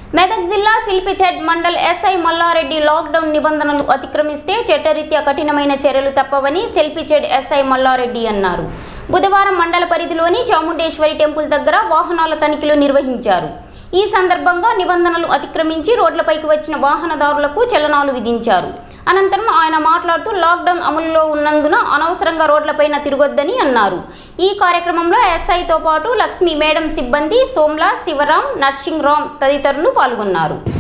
మెదక్ జిల్లా Chilpiched mandal SI Mallareddy lockdown నిబంధనలు అతిక్రమిస్తే చట్టరీత్యా కఠినమైన చర్యలు తప్పవని చిల్పిచెడ్ ఎస్ఐ మల్లారెడ్డి అన్నారు బుధవారం మండల పరిధిలోని చాముండేశ్వరి టెంపుల్ దగ్గర వాహనాల తనిఖీలు నిర్వహించారు ఈ సందర్భంగా నిబంధనలు అతిక్రమించి రోడ్లపైకి వచ్చిన వాహనదారులకు చలనాలు విధించారు అనంతరం ఆయన మాట్లాడుతూ లాక్డౌన్ అమలులో ఉన్నందున అనవసరంగా రోడ్లపైన తిరగొద్దని అన్నారు ఈ కార్యక్రమంలో ఎస్ఐతో పాటు లక్ష్మీ మేడం సిబ్బంది సోమ్లా శివరాం నర్సింగ్ రామ్ తదితరులు పాల్గొన్నారు